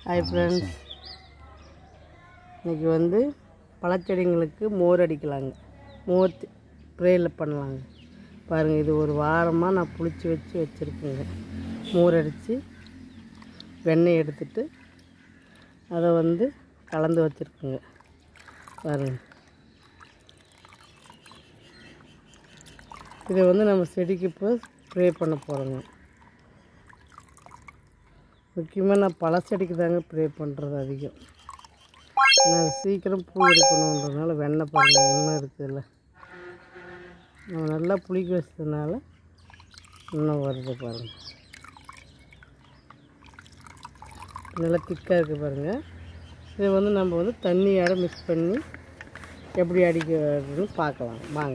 hi friends இன்னைக்கு வந்து பழச்செடிங்களுக்கு மோர் அடிக்கலாங்க மோர் ப்ரேயில் பண்ணலாங்க பாருங்கள் இது ஒரு வாரமாக நான் புளிச்சு வச்சு வச்சுருக்கேங்க மோர் அடித்து வெண்ணெய் எடுத்துட்டு அதை வந்து கலந்து வச்சுருக்குங்க பாருங்கள் இதை வந்து நம்ம செடிக்கு இப்போ ஸ்ப்ரே பண்ண போகிறோங்க முக்கியமாக நான் பழச்செடிக்கு தாங்க ப்ரே பண்ணுறது அதிகம் நான் சீக்கிரம் பூ எடுக்கணுன்றதுனால வெண்ணெய் பாருங்கள் இன்னும் இருக்குதுல்ல நம்ம நல்லா புளிக்க வச்சதுனால இன்னும் வருது பாருங்கள் நல்லா திக்காக இருக்குது பாருங்கள் இதை வந்து நம்ம வந்து தண்ணியோட மிக்ஸ் பண்ணி எப்படி அடிக்கிறதுன்னு பார்க்கலாம் வாங்க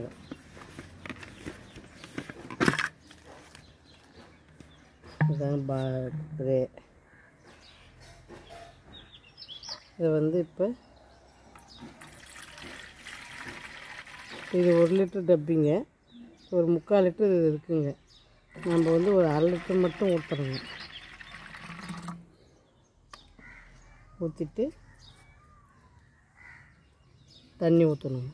இதுதான் பர்த்டே இது வந்து இப்போ இது ஒரு லிட்டர் டப்பிங்க ஒரு முக்கால் லிட்டர் இது இருக்குங்க நம்ம வந்து ஒரு அரை லிட்டர் மட்டும் ஊற்றுறோங்க ஊற்றிட்டு தண்ணி ஊற்றணும்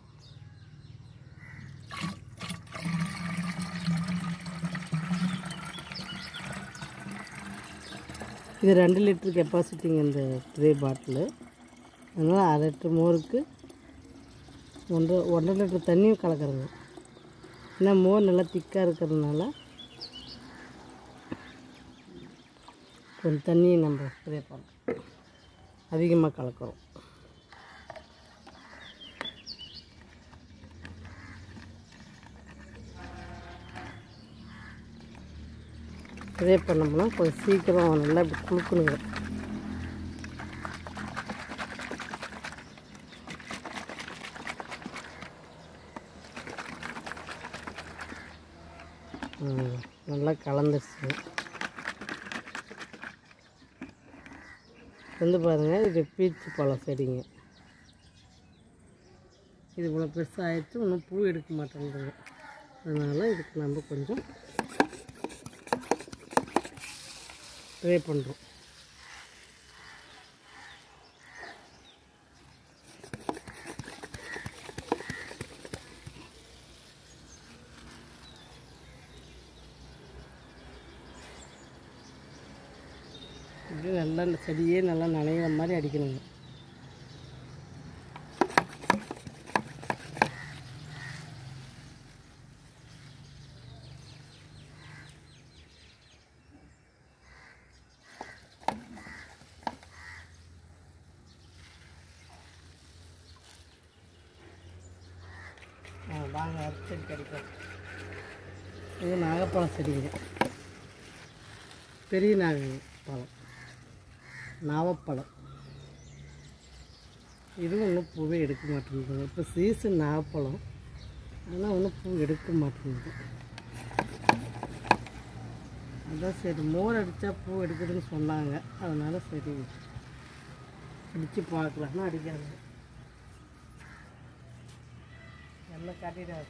இது ரெண்டு லிட்டர் கெப்பாசிட்டிங்க இந்த ட்ரே பாட்டிலு அதனால் அரை லிட்டர் மோருக்கு ஒன்றரை ஒன்றரை லிட்டர் தண்ணியும் கலக்கிறேங்க ஏன்னா மோர் நல்லா திக்காக இருக்கிறதுனால கொஞ்சம் தண்ணியை நம்ம ஸ்ப்ரே பண்ணோம் அதிகமாக கலக்கிறோம் ஸ்ப்ரே பண்ணோம்னா கொஞ்சம் சீக்கிரம் நல்லா இப்படி குளுக்கணுங்க ம், நல்லா கலந்துருச்சு வந்து பாருங்கள் இது பீச்சு பழம் செடிங்க இது இவ்வளோ பெருசாக ஆயிடுச்சு இன்னும் பூ எடுக்க மாட்டேங்குதுங்க அதனால் இதுக்கு நம்ம கொஞ்சம் ஸ்ப்ரே பண்ணுறோம் இப்படி நல்லா இந்த செடியே நல்லா நனைகிற மாதிரி அடிக்கணுங்க ஆ வாங்க அடுத்த செடி கிடைக்கும் இது நாகப்பழம் செடிங்க பெரிய நாக பழம் நாவப்பழம் இதுவும் இன்னும் பூவே எடுக்க மாட்டேங்குதுங்க இப்போ சீசன் நாவப்பழம் ஆனால் ஒன்றும் பூ எடுக்க மாட்டேங்குது அதான் சரி மோர் அடித்தா பூ எடுக்குதுன்னு சொன்னாங்க அதனால் சரி பிடிச்சி பார்க்கலாம்னு அடிக்காது எல்லாம் காட்டிடாது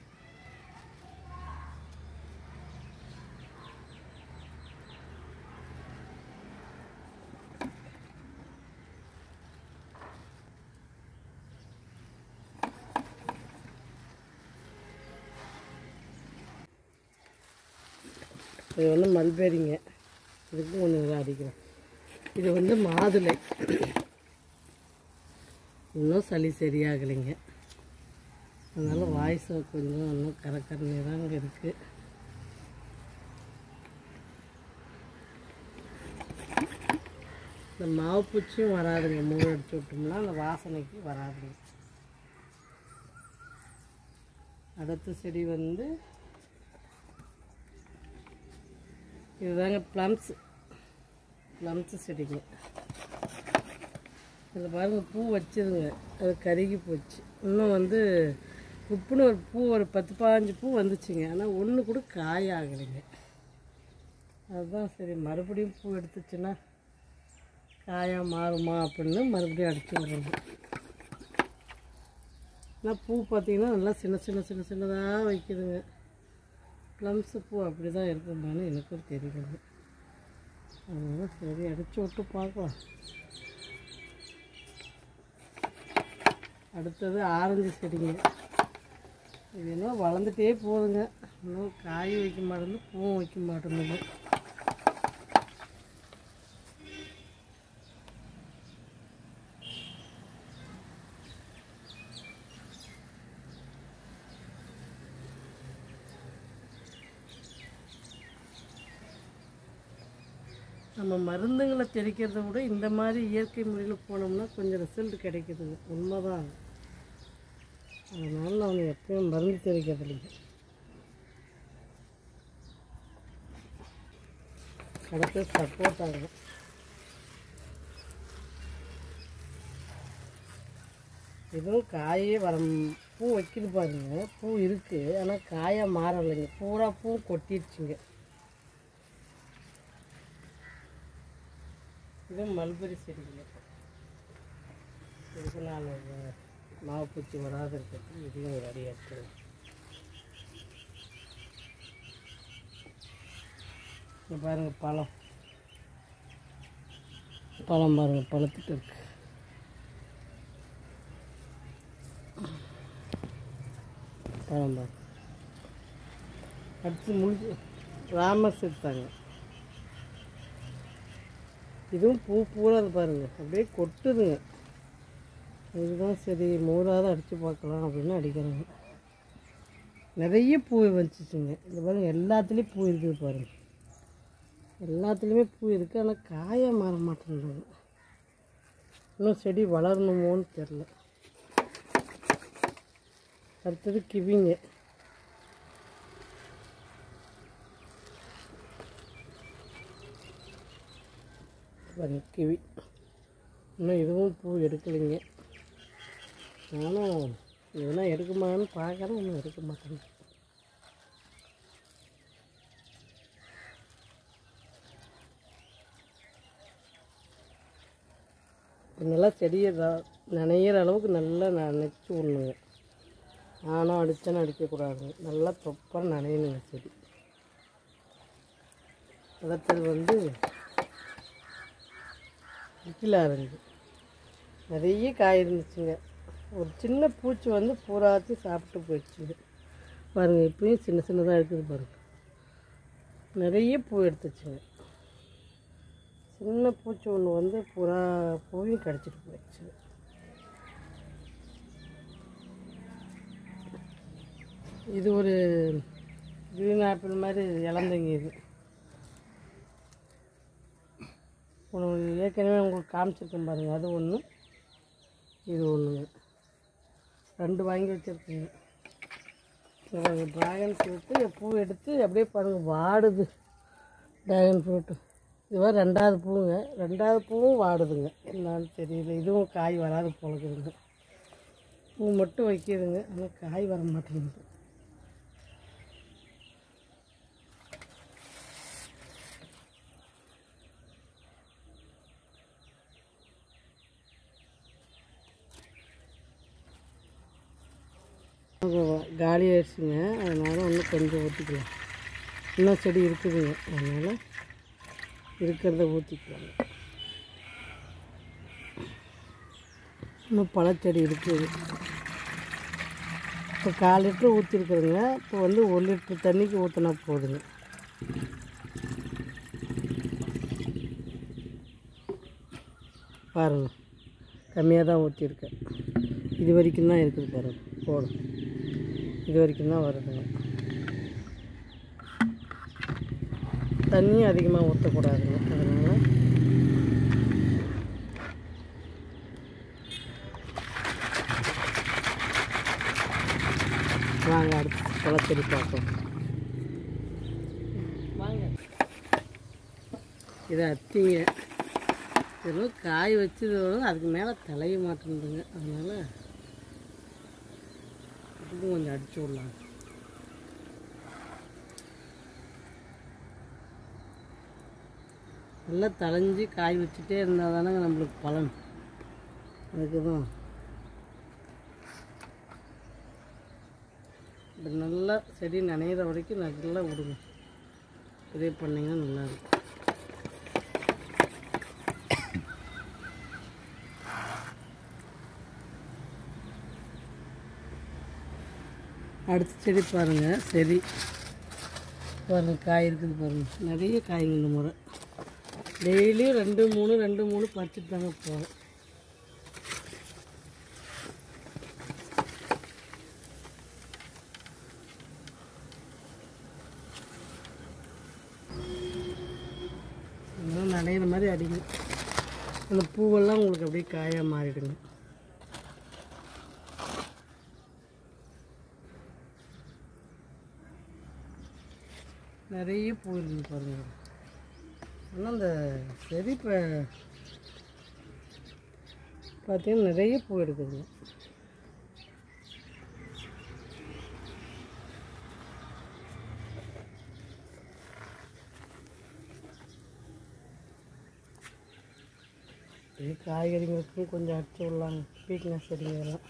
இது வந்து மல்பெரிங்க இதுக்கும் கொஞ்சம் நல்லா அடிக்கிறேன் இது வந்து மாதுளை இன்னும் சளி சரியாகலைங்க அதனால் வாய்ஸ் கொஞ்சம் இன்னும் கரக்கரனே தாங்க இருக்குது இந்த மாவு பூச்சியும் வராதுங்க மூணு அடிச்சு விட்டோம்னா அந்த வாசனைக்கு வராதுங்க அடுத்த செடி வந்து இதுதாங்க ப்ளம்ஸ் ப்ளம்ஸ் செடிங்க இதில் பாருங்கள் பூ வச்சுதுங்க அது கருகி போச்சு இன்னும் வந்து உப்புன்னு ஒரு பூ ஒரு பத்து பாஞ்சு பூ வந்துச்சுங்க ஆனால் ஒன்று கூட காய ஆகலைங்க அதுதான் சரி மறுபடியும் பூ எடுத்துச்சுன்னா காயாக மாறுமா அப்படின்னு மறுபடியும் அடிச்சு விடுறது ஆனால் பூ பார்த்தீங்கன்னா நல்லா சின்ன சின்ன சின்ன சின்னதாக வைக்குதுங்க ப்ளம்ஸு பூ அப்படி தான் இருக்குமான்னு எனக்கும் தெரியல அதனால சரி அடிச்சு விட்டு பார்க்கலாம் அடுத்தது ஆரஞ்சு செடிங்க இது என்ன வளர்ந்துட்டே போகுதுங்க இன்னும் காய் வைக்க மாட்டேங்குது பூவும் வைக்க மாட்டேங்குது நம்ம மருந்துங்களை தெளிக்கிறத விட இந்த மாதிரி இயற்கை முறையில் போனோம்னா கொஞ்சம் ரிசல்ட் கிடைக்குதுங்க உண்மைதான் அதனால் நான் எப்பயும் மருந்து தெளிக்கிறது இல்லைங்க அடுத்து சப்போர்ட் ஆகும் இதுவும் காயே வர பூ வைக்கிது பாருங்க பூ இருக்குது ஆனால் காயாக மாறலைங்க பூரா பூ கொட்டிடுச்சுங்க இது மல்பெரி செடிங்க இதுக்கு நான் மாவு பூச்சி வராது இருக்கிறது இதையும் ஒரு அடி எடுத்துருவேன் இங்க பாருங்க பழம் பழம் பாருங்க பழுத்துட்டு இருக்கு பழம் பாருங்க அடுத்து முடிஞ்சு ராமஸ் எடுத்தாங்க இதுவும் பூ பூரா அது பாருங்க அப்படியே கொட்டுதுங்க இதுதான் சரி மோராவது அடித்து பார்க்கலாம் அப்படின்னு அடிக்கிறாங்க நிறைய பூ வந்துச்சுங்க இந்த பாருங்க எல்லாத்துலேயும் பூ இருக்குது பாருங்க எல்லாத்துலேயுமே பூ இருக்குது ஆனால் காய மாற மாட்டேங்குது இன்னும் செடி வளரணுமோன்னு தெரில அடுத்தது கிவிங்க பாருங்க கிவி இன்னும் இதுவும் பூ எடுக்கலைங்க நானும் எதுனா எடுக்குமான்னு பார்க்குறேன் இன்னும் எடுக்க மாட்டேங்க இப்ப நல்லா செடியை ர- நனையிற அளவுக்கு நல்லா நனைச்சி விடணுங்க நானும் அடித்தேன்னு அடிக்கக்கூடாதுங்க நல்லா தொப்பரம் நனையணுங்க செடி அடுத்தது வந்து இட்லி ஆரஞ்சு நிறைய காய் இருந்துச்சுங்க ஒரு சின்ன பூச்சி வந்து பூராத்தையும் சாப்பிட்டு போயிடுச்சுங்க பாருங்கள் இப்பயும் சின்ன சின்னதாக இருக்குது பாருங்கள் நிறைய பூ எடுத்துச்சுங்க சின்ன பூச்சி ஒன்று வந்து புறா பூவையும் கடிச்சிட்டு போயிடுச்சு இது ஒரு க்ரீன் ஆப்பிள் மாதிரி இளந்தங்க இது உங்களுக்கு ஏற்கனவே உங்களுக்கு காமிச்சிருக்கேன் பாருங்கள் அது ஒன்று இது ஒன்றுங்க ரெண்டு வாங்கி வச்சுருக்கேங்க ட்ராகன் ஃப்ரூட்டு பூ எடுத்து அப்படியே பாருங்கள் வாடுது ட்ராகன் ஃப்ரூட்டு இதுவாக ரெண்டாவது பூங்க ரெண்டாவது பூவும் வாடுதுங்க என்னன்னு தெரியல இதுவும் காய் வராது போலக்குதுங்க பூ மட்டும் வைக்கிதுங்க ஆனால் காய் வர மாட்டேங்குது காலி ஆயிடுச்சுங்க அதனால் இன்னும் கொஞ்சம் ஊற்றிக்கலாம் இன்னும் செடி இருக்குதுங்க அதனால் இருக்கிறத ஊற்றிக்கலாங்க இன்னும் பழச்செடி இருக்குது இப்போ கால் லிட்ரு ஊற்றிருக்குறேங்க இப்போ வந்து ஒரு லிட்ரு தண்ணிக்கு ஊற்றினா போதுங்க பாருங்கள் கம்மியாக தான் ஊற்றிருக்கேன் இது வரைக்கும் தான் இருக்குது பாருங்க போடும் இது வரைக்கும் தான் வருதுங்க தண்ணியும் அதிகமாக ஊற்றக்கூடாதுங்க அதனால் வாங்க அடுத்து பழச்செடி பார்ப்போம் வாங்க இது அத்திங்க இதெல்லாம் காய் வச்சது அதுக்கு மேலே தலைய மாட்டேங்குதுங்க அதனால் இதுவும் கொஞ்சம் அடிச்சு விடலாம் நல்லா தளைஞ்சு காய் வச்சுட்டே இருந்தால் தானேங்க நம்மளுக்கு பலன் அதுக்கு தான் இது நல்லா செடி நனையிற வரைக்கும் நல்லா விடுங்க இதே பண்ணிங்கன்னா நல்லாயிருக்கும் அடுத்த செடி பாருங்கள் சரி பாருங்க காய் இருக்குது பாருங்க நிறைய காய்ங்க இந்த முறை டெய்லியும் ரெண்டு மூணு ரெண்டு மூணு பறிச்சுட்டு தாங்க போகிறோம் இன்னும் நனையிற மாதிரி அடிங்க அந்த பூவெல்லாம் உங்களுக்கு அப்படியே காயாக மாறிடுங்க நிறைய பூ இருக்குது பாருங்க ஆனால் அந்த செடி இப்போ பார்த்தீங்கன்னா நிறைய பூ எடுக்குதுங்க இது காய்கறிங்களுக்கும் கொஞ்சம் அடிச்சு விடலாங்க பீக்கங்க செடிங்க எல்லாம்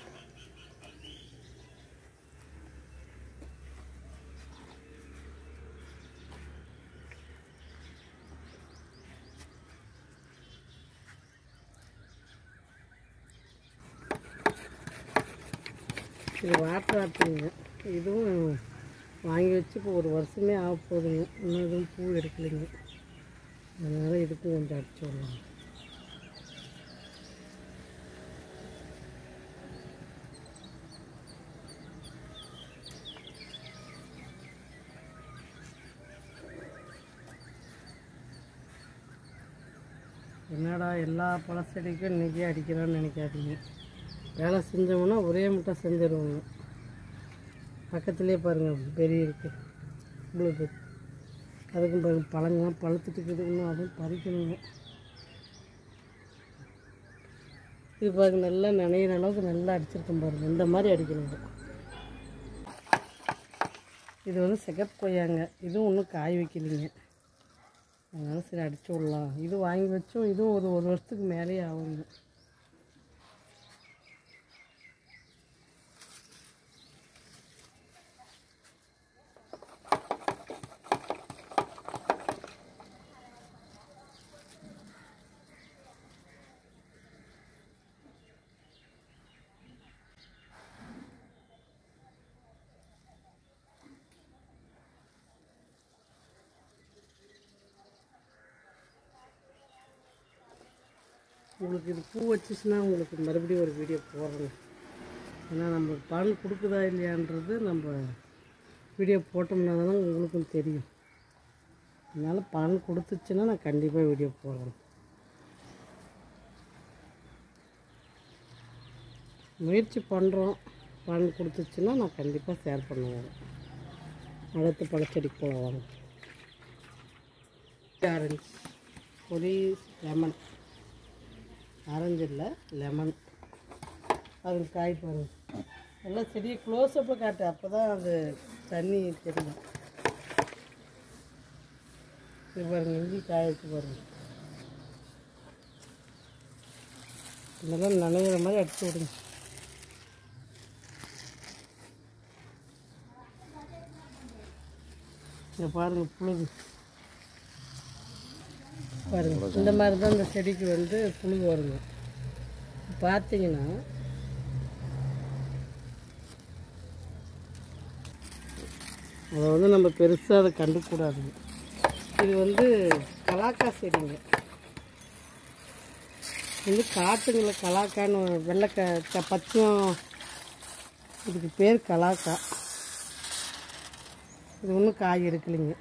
இது வாட்டர் ஆட்டுங்க இதுவும் வாங்கி வச்சு இப்போ ஒரு வருஷமே ஆக போகுதுங்க இன்னும் எதுவும் பூ எடுக்கலைங்க அதனால் இதுக்கும் கொஞ்சம் அடிச்சு விடலாம் என்னடா எல்லா பழ செடிக்கும் இன்றைக்கி அடிக்கிறான்னு நினைக்காதீங்க வேலை செஞ்சோம்னா ஒரே முட்டை செஞ்சிருவாங்க பக்கத்துலேயே பாருங்கள் பெரிய இருக்குது இவ்வளோ பெரிய அதுக்கும் பாருங்க பழங்கள்லாம் பழுத்துட்டு இருக்குது இன்னும் அதுவும் பறிக்கணுங்க இது பாருங்க நல்லா நனையிற அளவுக்கு நல்லா அடிச்சிருக்கேன் பாருங்க இந்த மாதிரி அடிக்கணுங்க இது வந்து சிகப்பு கொய்யாங்க இதுவும் ஒன்றும் காய் வைக்கலைங்க அதனால சரி அடிச்சு விடலாம் இது வாங்கி வச்சோம் இதுவும் ஒரு ஒரு வருஷத்துக்கு மேலேயே ஆகுங்க உங்களுக்கு இது பூ வச்சுச்சுன்னா உங்களுக்கு மறுபடியும் ஒரு வீடியோ போடுறேங்க ஏன்னா நம்ம பலன் கொடுக்குதா இல்லையான்றது நம்ம வீடியோ போட்டோம்னா தான் உங்களுக்கும் தெரியும் அதனால் பலன் கொடுத்துச்சுன்னா நான் கண்டிப்பாக வீடியோ போடுறேன் முயற்சி பண்ணுறோம் பலன் கொடுத்துச்சுன்னா நான் கண்டிப்பாக ஷேர் பண்ணுவேன் அடுத்து பழச்செடிக்கு போகலாம் வாங்க ஆரஞ்சு பொரி லெமன் ஆரஞ்சு இல்லை லெமன் அது காய் பாருங்க எல்லாம் செடியை க்ளோஸ்அப்பில் காட்டு அப்போ தான் அது தண்ணி தெரியும் இது பாருங்க இஞ்சி காய வச்சு பாருங்க இதெல்லாம் நனைகிற மாதிரி அடிச்சு விடுங்க இங்கே பாருங்க புழுது பாருங்க இந்த மாதிரி தான் இந்த செடிக்கு வந்து புழுகு வருங்க பார்த்தீங்கன்னா அதை வந்து நம்ம பெருசாக அதை கண்டுக்கூடாதுங்க இது வந்து கலாக்கா செடிங்க இது வந்து காட்டுங்கள கலாக்கான்னு வெள்ளை க க- பச்சையும் இதுக்கு பேர் கலாக்கா இது ஒன்றும் காய் எடுக்கலைங்க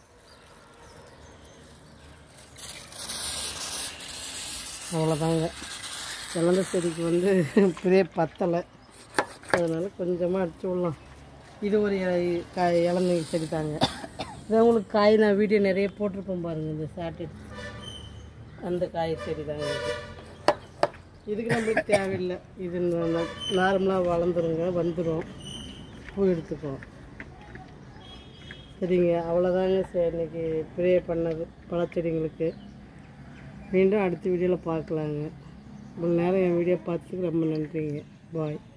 அவ்வளோதாங்க இழந்த செடிக்கு வந்து பெரிய பத்தலை அதனால் கொஞ்சமாக அடிச்சு விடலாம் இது ஒரு இ- காய் இளநீ செடி தாங்க இதான் உங்களுக்கு காய் நான் வீடியோ நிறைய போட்டிருப்பேன் பாருங்கள் இந்த சாட்டட் அந்த காய் செடி தாங்க இது இதுக்கு நம்மளுக்கு தேவையில்லை இது நார்மலாக வளர்ந்துருங்க வந்துடும் பூ எடுத்துக்கும் சரிங்க அவ்வளோதாங்க சரி இன்னைக்கு ப்ரே பண்ணது பழச்செடிங்களுக்கு மீண்டும் அடுத்த வீடியோவில் பார்க்கலாங்க இவ்வளோ நேரம் என் வீடியோ பார்த்துக்கு ரொம்ப நன்றிங்க பாய்